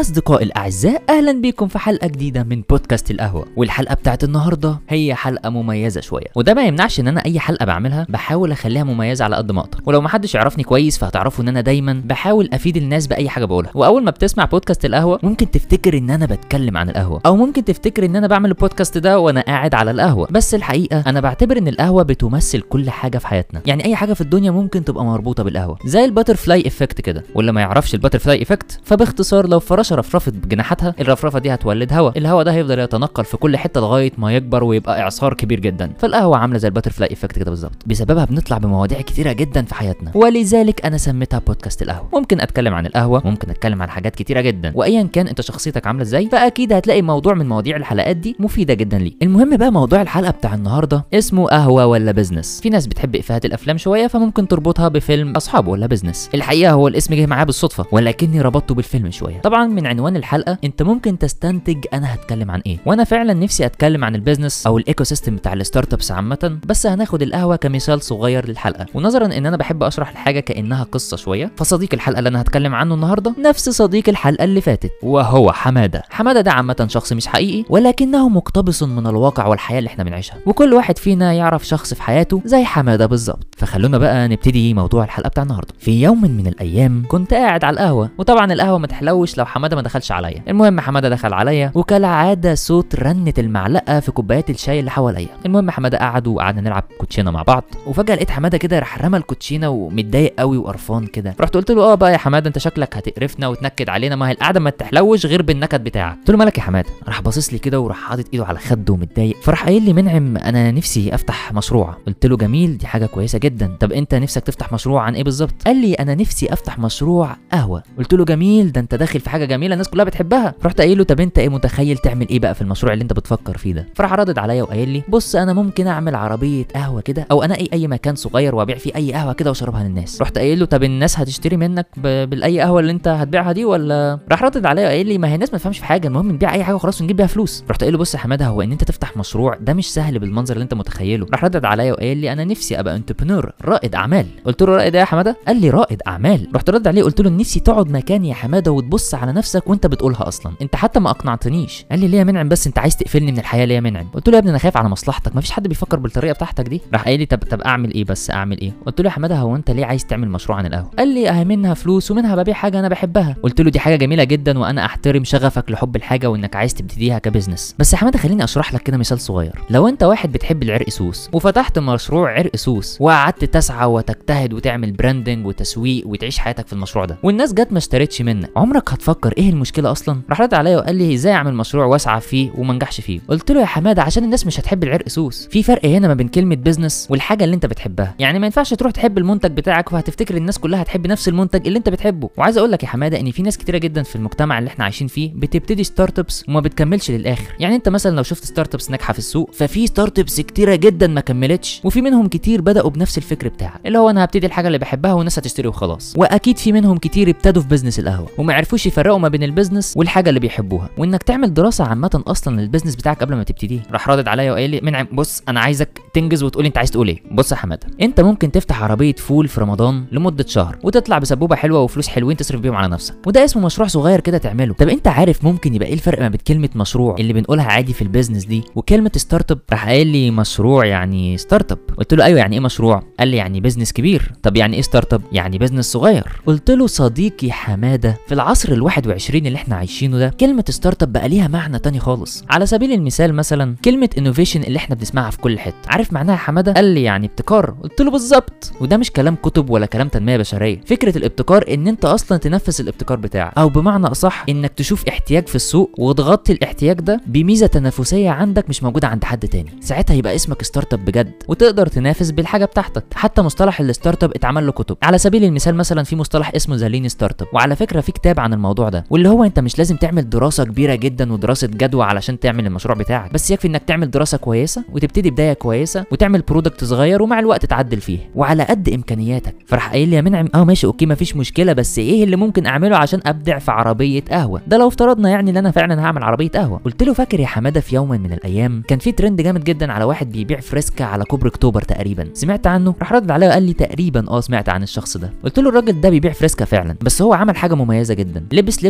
أصدقائي الأعزاء أهلا بكم في حلقة جديدة من بودكاست القهوة والحلقة بتاعت النهاردة هي حلقة مميزة شوية وده ما يمنعش إن أنا أي حلقة بعملها بحاول أخليها مميزة على قد ما أقدر ولو محدش يعرفني كويس فهتعرفوا إن أنا دايما بحاول أفيد الناس بأي حاجة بقولها وأول ما بتسمع بودكاست القهوة ممكن تفتكر إن أنا بتكلم عن القهوة أو ممكن تفتكر إن أنا بعمل البودكاست ده وأنا قاعد على القهوة بس الحقيقة أنا بعتبر إن القهوة بتمثل كل حاجة في حياتنا يعني أي حاجة في الدنيا ممكن تبقى مربوطة بالقهوة زي الباتر فلاي إفكت كده واللي ما يعرفش الباتر فلاي إفكت فباختصار لو فراشة رفرفت بجناحاتها الرفرفة دي هتولد هواء الهواء ده هيفضل يتنقل في كل حتة لغاية ما يكبر ويبقى إعصار كبير جدا فالقهوة عاملة زي الباتر فلاي إفكت كده بالظبط بسببها بنطلع بمواضيع كتيرة جدا في حياتنا ولذلك أنا سميتها بودكاست القهوة ممكن أتكلم عن القهوة ممكن أتكلم عن حاجات كتيرة جدا وأيا كان أنت شخصيتك عاملة إزاي فأكيد هتلاقي موضوع من مواضيع الحلقات دي مفيدة جدا ليك المهم بقى موضوع الحلقة بتاع النهاردة اسمه قهوة ولا بزنس في ناس بتحب إفيهات الأفلام شوية فممكن تربطها بفيلم أصحابه ولا بزنس الحقيقة هو الاسم جه معاه بالصدفة ولكني ربطته بالفيلم شوية طبعا من عنوان الحلقة انت ممكن تستنتج انا هتكلم عن ايه وانا فعلا نفسي اتكلم عن البيزنس او الايكو سيستم بتاع الستارت ابس عامة بس هناخد القهوة كمثال صغير للحلقة ونظرا ان انا بحب اشرح الحاجة كانها قصة شوية فصديق الحلقة اللي انا هتكلم عنه النهاردة نفس صديق الحلقة اللي فاتت وهو حمادة حمادة ده عامة شخص مش حقيقي ولكنه مقتبس من الواقع والحياة اللي احنا بنعيشها وكل واحد فينا يعرف شخص في حياته زي حمادة بالظبط فخلونا بقى نبتدي موضوع الحلقة بتاع النهاردة في يوم من الايام كنت قاعد على القهوة وطبعا القهوة ما تحلوش لو حمادة ما دخلش عليا المهم حمادة دخل عليا وكالعادة صوت رنة المعلقة في كوبايات الشاي اللي حواليا المهم حمادة قعد وقعدنا نلعب كوتشينة مع بعض وفجأة لقيت حمادة كده راح رمى الكوتشينة ومتضايق قوي وقرفان كده رحت قلت له اه بقى يا حمادة انت شكلك هتقرفنا وتنكد علينا ما هي القعدة ما تحلوش غير بالنكد بتاعك قلت له مالك يا حمادة راح باصص لي كده وراح حاطط ايده على خده ومتضايق فراح قايل لي منعم انا نفسي افتح مشروع قلت له جميل دي حاجة كويسة جدا طب انت نفسك تفتح مشروع عن ايه بالظبط قال لي انا نفسي افتح مشروع قهوة قلت له جميل ده انت داخل في حاجة جميلة الناس كلها بتحبها رحت قايل له طب انت ايه متخيل تعمل ايه بقى في المشروع اللي انت بتفكر فيه ده فراح ردد عليا وقايل لي بص انا ممكن اعمل عربيه قهوه كده او انا اي اي مكان صغير وابيع فيه اي قهوه كده واشربها للناس رحت قايل له طب الناس هتشتري منك ب... بالاي قهوه اللي انت هتبيعها دي ولا راح ردد عليا وقايل لي ما هي الناس ما تفهمش في حاجه المهم نبيع اي حاجه وخلاص ونجيب بيها فلوس رحت قايل له بص يا حماده هو ان انت تفتح مشروع ده مش سهل بالمنظر اللي انت متخيله راح ردد عليا وقايل لي انا نفسي ابقى انتربرنور رائد اعمال قلت له رائد ايه يا حماده قال لي رائد اعمال رحت رد عليه قلت له نفسي تقعد مكاني يا حماده وتبص على نفسك وانت بتقولها اصلا انت حتى ما اقنعتنيش قال لي ليه يا منعم بس انت عايز تقفلني من الحياه ليه يا منعم قلت له يا ابني انا خايف على مصلحتك مفيش حد بيفكر بالطريقه بتاعتك دي راح قايل لي طب طب اعمل ايه بس اعمل ايه قلت له يا حماده هو انت ليه عايز تعمل مشروع عن القهوه قال لي اهي منها فلوس ومنها ببيع حاجه انا بحبها قلت له دي حاجه جميله جدا وانا احترم شغفك لحب الحاجه وانك عايز تبتديها كبزنس بس يا حماده خليني اشرح لك كده مثال صغير لو انت واحد بتحب العرق سوس وفتحت مشروع عرق سوس وقعدت تسعى وتجتهد وتعمل براندنج وتسويق وتعيش حياتك في المشروع ده والناس جت ما اشترتش منك عمرك هتفكر ايه المشكله اصلا راح رد عليا وقال لي ازاي اعمل مشروع واسعى فيه وما انجحش فيه قلت له يا حماده عشان الناس مش هتحب العرق سوس في فرق هنا ما بين كلمه بزنس والحاجه اللي انت بتحبها يعني ما ينفعش تروح تحب المنتج بتاعك وهتفتكر الناس كلها هتحب نفس المنتج اللي انت بتحبه وعايز اقول لك يا حماده ان في ناس كتيره جدا في المجتمع اللي احنا عايشين فيه بتبتدي ستارت ابس وما بتكملش للاخر يعني انت مثلا لو شفت ستارت ابس ناجحه في السوق ففي ستارت ابس كتيره جدا ما كملتش وفي منهم كتير بداوا بنفس الفكر بتاعك اللي هو انا هبتدي الحاجه اللي بحبها والناس هتشتري وخلاص واكيد في منهم كتير ابتدوا في بزنس القهوه وما عرفوش يفرقوا ما بين البزنس والحاجه اللي بيحبوها وانك تعمل دراسه عامه اصلا للبزنس بتاعك قبل ما تبتديه راح رادد عليا وقال لي منعم بص انا عايزك تنجز وتقولي انت عايز تقول ايه بص يا حماده انت ممكن تفتح عربيه فول في رمضان لمده شهر وتطلع بسبوبه حلوه وفلوس حلوين تصرف بيهم على نفسك وده اسمه مشروع صغير كده تعمله طب انت عارف ممكن يبقى ايه الفرق ما بين كلمه مشروع اللي بنقولها عادي في البيزنس دي وكلمه ستارت اب راح قايل لي مشروع يعني ستارت اب قلت له ايوه يعني ايه مشروع قال لي يعني بيزنس كبير طب يعني ايه ستارت اب يعني بيزنس صغير قلت له صديقي حماده في العصر ال21 اللي احنا عايشينه ده كلمه ستارت اب بقى ليها معنى تاني خالص على سبيل المثال مثلا كلمه انوفيشن اللي احنا بنسمعها في كل حته عارف معناها يا حماده قال لي يعني ابتكار قلت له بالظبط وده مش كلام كتب ولا كلام تنميه بشريه فكره الابتكار ان انت اصلا تنفذ الابتكار بتاعك او بمعنى اصح انك تشوف احتياج في السوق وتغطي الاحتياج ده بميزه تنافسيه عندك مش موجوده عند حد تاني ساعتها يبقى اسمك ستارت اب بجد وتقدر تنافس بالحاجه بتاعتك حتى مصطلح الستارت اب اتعمل له كتب على سبيل المثال مثلا في مصطلح اسمه ذا لين ستارت اب وعلى فكره في كتاب عن الموضوع ده واللي هو انت مش لازم تعمل دراسه كبيره جدا ودراسه جدوى علشان تعمل المشروع بتاعك بس يكفي انك تعمل دراسه كويسه وتبتدي بدايه كويسه وتعمل برودكت صغير ومع الوقت تعدل فيه وعلى قد امكانياتك فراح قايل لي يا منعم اه ماشي اوكي مفيش مشكله بس ايه اللي ممكن اعمله عشان ابدع في عربيه قهوه ده لو افترضنا يعني ان انا فعلا هعمل عربيه قهوه قلت له فاكر يا حماده في يوم من الايام كان في ترند جامد جدا على واحد بيبيع فريسكا على كوبري اكتوبر تقريبا سمعت عنه راح رد عليا وقال لي تقريبا اه سمعت عن الشخص ده قلت له الراجل ده بيبيع فريسكا فعلا بس هو عمل حاجه مميزه جدا لبس لبس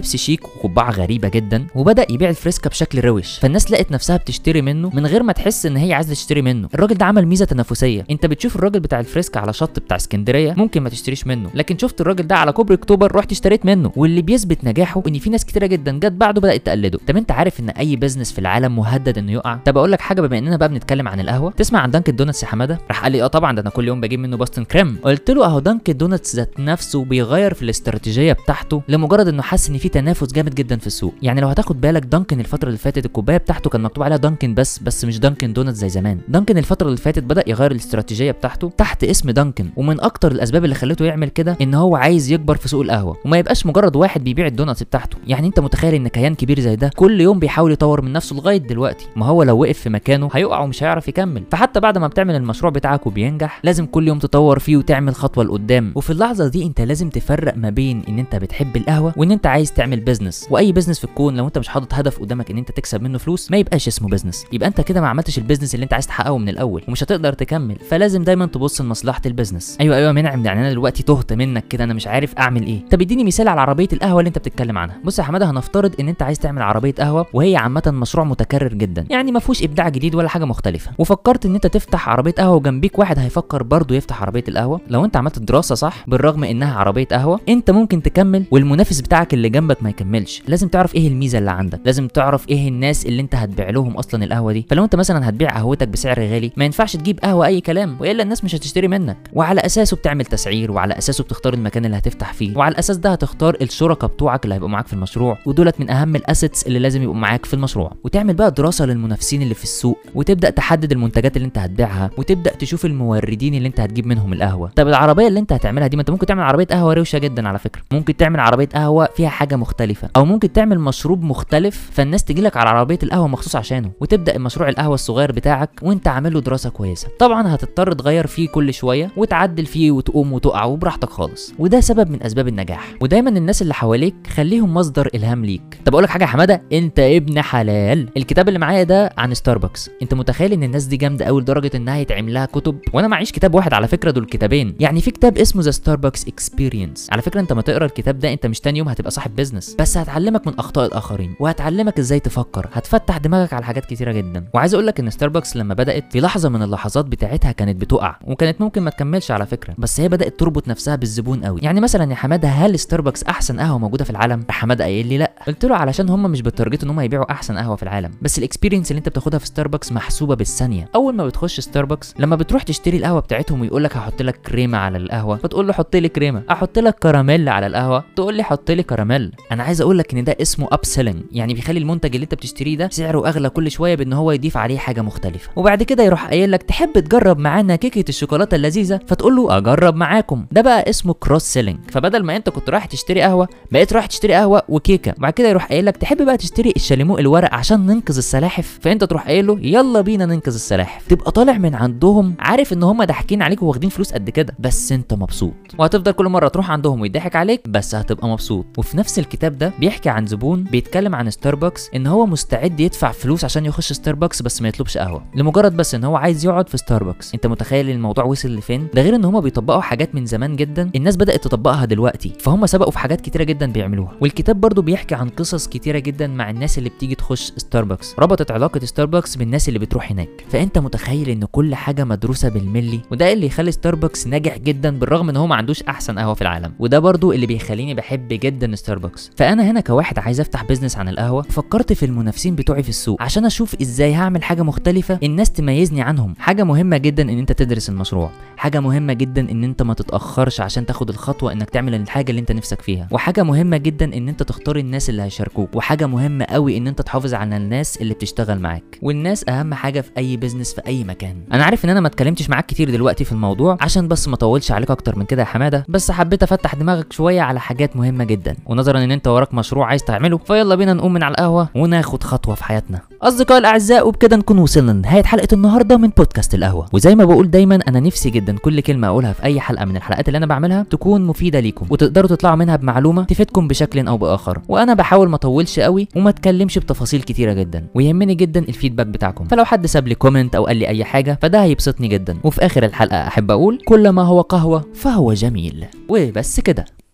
لبس شيك وقبعه غريبه جدا وبدا يبيع الفريسكا بشكل روش فالناس لقت نفسها بتشتري منه من غير ما تحس ان هي عايزه تشتري منه الراجل ده عمل ميزه تنافسيه انت بتشوف الراجل بتاع الفريسكا على شط بتاع اسكندريه ممكن ما تشتريش منه لكن شفت الراجل ده على كوبري اكتوبر رحت اشتريت منه واللي بيثبت نجاحه ان في ناس كتيره جدا جت بعده بدات تقلده طب انت عارف ان اي بزنس في العالم مهدد انه يقع طب اقول لك حاجه بما اننا بقى بنتكلم عن القهوه تسمع عن دانكن دونتس يا حماده راح قال لي اه طبعا ده انا كل يوم بجيب منه باستن كريم قلت له اهو دانكن دونتس ذات نفسه بيغير في الاستراتيجيه بتاعته لمجرد انه حس ان في تنافس جامد جدا في السوق يعني لو هتاخد بالك دانكن الفتره اللي فاتت الكوبايه بتاعته كان مكتوب عليها دانكن بس بس مش دانكن دونتس زي زمان دانكن الفتره اللي فاتت بدا يغير الاستراتيجيه بتاعته تحت اسم دانكن ومن اكتر الاسباب اللي خلته يعمل كده ان هو عايز يكبر في سوق القهوه وما يبقاش مجرد واحد بيبيع الدونتس بتاعته يعني انت متخيل ان كيان كبير زي ده كل يوم بيحاول يطور من نفسه لغايه دلوقتي ما هو لو وقف في مكانه هيقع ومش هيعرف يكمل فحتى بعد ما بتعمل المشروع بتاعك وبينجح لازم كل يوم تطور فيه وتعمل خطوه لقدام وفي اللحظه دي انت لازم تفرق ما بين ان انت بتحب القهوه وان انت عايز تعمل بيزنس واي بيزنس في الكون لو انت مش حاطط هدف قدامك ان انت تكسب منه فلوس ما يبقاش اسمه بيزنس يبقى انت كده ما عملتش البيزنس اللي انت عايز تحققه من الاول ومش هتقدر تكمل فلازم دايما تبص لمصلحه البيزنس ايوه ايوه منعم يعني انا دلوقتي تهت منك كده انا مش عارف اعمل ايه طب اديني مثال على عربيه القهوه اللي انت بتتكلم عنها بص يا حماده هنفترض ان انت عايز تعمل عربيه قهوه وهي عامه مشروع متكرر جدا يعني ما فيهوش ابداع جديد ولا حاجه مختلفه وفكرت ان انت تفتح عربيه قهوه وجنبيك واحد هيفكر برضه يفتح عربيه القهوه لو انت عملت دراسه صح بالرغم انها عربيه قهوه انت ممكن تكمل والمنافس بتاعك اللي جنبك ما يكملش لازم تعرف ايه الميزه اللي عندك لازم تعرف ايه الناس اللي انت هتبيع لهم اصلا القهوه دي فلو انت مثلا هتبيع قهوتك بسعر غالي ما ينفعش تجيب قهوه اي كلام والا الناس مش هتشتري منك وعلى اساسه بتعمل تسعير وعلى اساسه بتختار المكان اللي هتفتح فيه وعلى الاساس ده هتختار الشركاء بتوعك اللي هيبقوا معاك في المشروع ودولت من اهم الاسيتس اللي لازم يبقوا معاك في المشروع وتعمل بقى دراسه للمنافسين اللي في السوق وتبدا تحدد المنتجات اللي انت هتبيعها وتبدا تشوف الموردين اللي انت هتجيب منهم القهوه طب العربيه اللي انت هتعملها دي ما انت ممكن تعمل عربيه قهوه روشه جدا على فكره ممكن تعمل عربيه قهوه فيها حاجه مختلفه او ممكن تعمل مشروب مختلف فالناس تجي لك على عربيه القهوه مخصوص عشانه وتبدا المشروع القهوه الصغير بتاعك وانت عامل له دراسه كويسه طبعا هتضطر تغير فيه كل شويه وتعدل فيه وتقوم وتقع وبراحتك خالص وده سبب من اسباب النجاح ودايما الناس اللي حواليك خليهم مصدر الهام ليك طب اقول لك حاجه يا حماده انت ابن حلال الكتاب اللي معايا ده عن ستاربكس انت متخيل ان الناس دي جامده قوي لدرجه انها يتعمل لها كتب وانا معيش كتاب واحد على فكره دول كتابين يعني في كتاب اسمه ذا ستاربكس اكسبيرينس على فكره انت ما تقرا الكتاب ده انت مش تاني يوم هتبقى صاحب بيزنس بس هتعلمك من اخطاء الاخرين وهتعلمك ازاي تفكر هتفتح دماغك على حاجات كتيره جدا وعايز اقول لك ان ستاربكس لما بدات في لحظه من اللحظات بتاعتها كانت بتقع وكانت ممكن ما تكملش على فكره بس هي بدات تربط نفسها بالزبون قوي يعني مثلا يا حماده هل ستاربكس احسن قهوه موجوده في العالم حماده قايل لي لا قلت له علشان هم مش بالتارجت ان هم يبيعوا احسن قهوه في العالم بس الاكسبيرينس اللي انت بتاخدها في ستاربكس محسوبه بالثانيه اول ما بتخش ستاربكس لما بتروح تشتري القهوه بتاعتهم ويقول لك هحط لك كريمه على القهوه فتقول له حط لي كريمه احط لك كراميل على القهوه تقول لي حط لي كراميل انا عايز اقول لك ان ده اسمه اب سيلينج يعني بيخلي المنتج اللي انت بتشتريه ده سعره اغلى كل شويه بان هو يضيف عليه حاجه مختلفه وبعد كده يروح قايل لك تحب تجرب معانا كيكه الشوكولاته اللذيذه فتقول له اجرب معاكم ده بقى اسمه كروس سيلينج فبدل ما انت كنت رايح تشتري قهوه بقيت رايح تشتري قهوه وكيكه وبعد كده يروح قايل لك تحب بقى تشتري الشاليمو الورق عشان ننقذ السلاحف فانت تروح قايل له يلا بينا ننقذ السلاحف تبقى طالع من عندهم عارف ان هم ضاحكين عليك وواخدين فلوس قد كده بس انت مبسوط وهتفضل كل مره تروح عندهم ويضحك عليك بس هتبقى مبسوط وفي نفس الكتاب ده بيحكي عن زبون بيتكلم عن ستاربكس ان هو مستعد يدفع فلوس عشان يخش ستاربكس بس ما يطلبش قهوه لمجرد بس ان هو عايز يقعد في ستاربكس انت متخيل الموضوع وصل لفين ده غير ان هم بيطبقوا حاجات من زمان جدا الناس بدات تطبقها دلوقتي فهم سبقوا في حاجات كتيره جدا بيعملوها والكتاب برضو بيحكي عن قصص كتيره جدا مع الناس اللي بتيجي تخش ستاربكس ربطت علاقه ستاربكس بالناس اللي بتروح هناك فانت متخيل ان كل حاجه مدروسه بالملي وده اللي يخلي ستاربكس ناجح جدا بالرغم ان هو ما عندوش احسن قهوه في العالم وده برضو اللي بيخليني بحب جدا ستاربكس فانا هنا كواحد عايز افتح بيزنس عن القهوه فكرت في المنافسين بتوعي في السوق عشان اشوف ازاي هعمل حاجه مختلفه الناس تميزني عنهم حاجه مهمه جدا ان انت تدرس المشروع حاجه مهمه جدا ان انت ما تتاخرش عشان تاخد الخطوه انك تعمل الحاجه اللي انت نفسك فيها وحاجه مهمه جدا ان انت تختار الناس اللي هيشاركوك وحاجه مهمه قوي ان انت تحافظ على الناس اللي بتشتغل معاك والناس اهم حاجه في اي بيزنس في اي مكان انا عارف ان انا ما اتكلمتش معاك كتير دلوقتي في الموضوع عشان بس ما اطولش عليك اكتر من كده يا حماده بس حبيت افتح دماغك شويه على حاجات مهمه جدا ونظرا ان انت وراك مشروع عايز تعمله فيلا بينا نقوم من على القهوه وناخد خطوه في حياتنا اصدقائي الاعزاء وبكده نكون وصلنا لنهايه حلقه النهارده من بودكاست القهوه وزي ما بقول دايما انا نفسي جدا كل كلمه اقولها في اي حلقه من الحلقات اللي انا بعملها تكون مفيده ليكم وتقدروا تطلعوا منها بمعلومه تفيدكم بشكل او باخر وانا بحاول ما اطولش قوي وما اتكلمش بتفاصيل كتيره جدا ويهمني جدا الفيدباك بتاعكم فلو حد ساب لي كومنت او قال لي اي حاجه فده هيبسطني جدا وفي اخر الحلقه احب اقول كل ما هو قهوه فهو جميل وبس كده